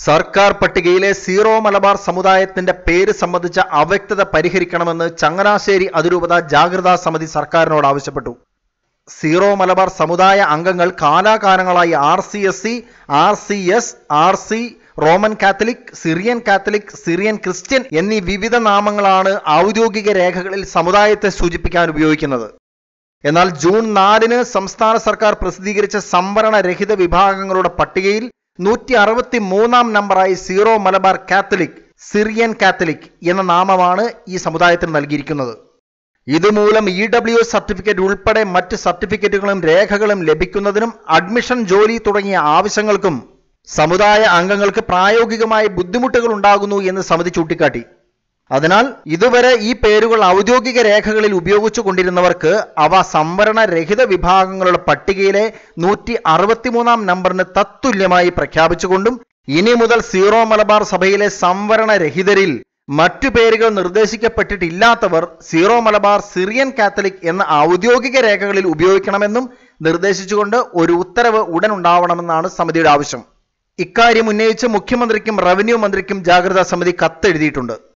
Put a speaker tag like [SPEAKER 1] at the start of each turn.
[SPEAKER 1] സർക്കാർ പട്ടികയിലെ സീറോ മലബാർ സമുദായത്തിന്റെ പേര് സംബന്ധിച്ച അവ്യക്തത പരിഹരിക്കണമെന്ന് ചങ്ങനാശ്ശേരി അതിരൂപത ജാഗ്രതാ സമിതി സർക്കാരിനോട് ആവശ്യപ്പെട്ടു സീറോ മലബാർ സമുദായ അംഗങ്ങൾ കാലാകാലങ്ങളായി R C S C R C S R C Roman Catholic Syrian Catholic Syrian Christian എന്നീ വിവിധ നാമങ്ങളാണ് ഔദ്യോഗിക രേഖകളിൽ സമുദായത്തെ സൂചിപ്പിക്കാൻ ഉപയോഗിക്കുന്നത് എന്നാൽ ജൂൺ നാലിന് സംസ്ഥാന സർക്കാർ പ്രസിദ്ധീകരിച്ച സംവരണ രഹിത വിഭാഗങ്ങളുടെ പട്ടികയിൽ നൂറ്റി അറുപത്തി മൂന്നാം നമ്പറായി Syro Malabar Catholic Syrian Catholic എന്ന നാമമാണ് ഈ സമുദായത്തിന് നൽകിയിരിക്കുന്നത് ഇതുമൂലം ഇ ഡബ്ല്യു സർട്ടിഫിക്കറ്റ് ഉൾപ്പെടെ മറ്റ് സർട്ടിഫിക്കറ്റുകളും രേഖകളും ലഭിക്കുന്നതിനും അഡ്മിഷൻ ജോലി തുടങ്ങിയ ആവശ്യങ്ങൾക്കും സമുദായ അംഗങ്ങൾക്ക് പ്രായോഗികമായ ബുദ്ധിമുട്ടുകൾ ഉണ്ടാകുന്നു എന്ന് സമിതി ചൂണ്ടിക്കാട്ടി അതിനാൽ ഇതുവരെ ഈ പേരുകൾ ഔദ്യോഗിക രേഖകളിൽ ഉപയോഗിച്ചു കൊണ്ടിരുന്നവർക്ക് അവ സംവരണ രഹിത വിഭാഗങ്ങളുടെ പട്ടികയിലെ നൂറ്റി അറുപത്തിമൂന്നാം നമ്പറിന് തത്തുല്യമായി പ്രഖ്യാപിച്ചുകൊണ്ടും ഇനി മുതൽ സീറോ മലബാർ സഭയിലെ സംവരണ രഹിതരിൽ മറ്റു പേരുകൾ നിർദ്ദേശിക്കപ്പെട്ടിട്ടില്ലാത്തവർ സീറോ മലബാർ സിറിയൻ കാത്തലിക് എന്ന ഔദ്യോഗിക രേഖകളിൽ ഉപയോഗിക്കണമെന്നും നിർദ്ദേശിച്ചുകൊണ്ട് ഒരു ഉത്തരവ് ഉടൻ ഉണ്ടാവണമെന്നാണ് സമിതിയുടെ ആവശ്യം ഇക്കാര്യം ഉന്നയിച്ച് മുഖ്യമന്ത്രിക്കും റവന്യൂ മന്ത്രിക്കും ജാഗ്രതാ സമിതി കത്തെഴുതിയിട്ടുണ്ട്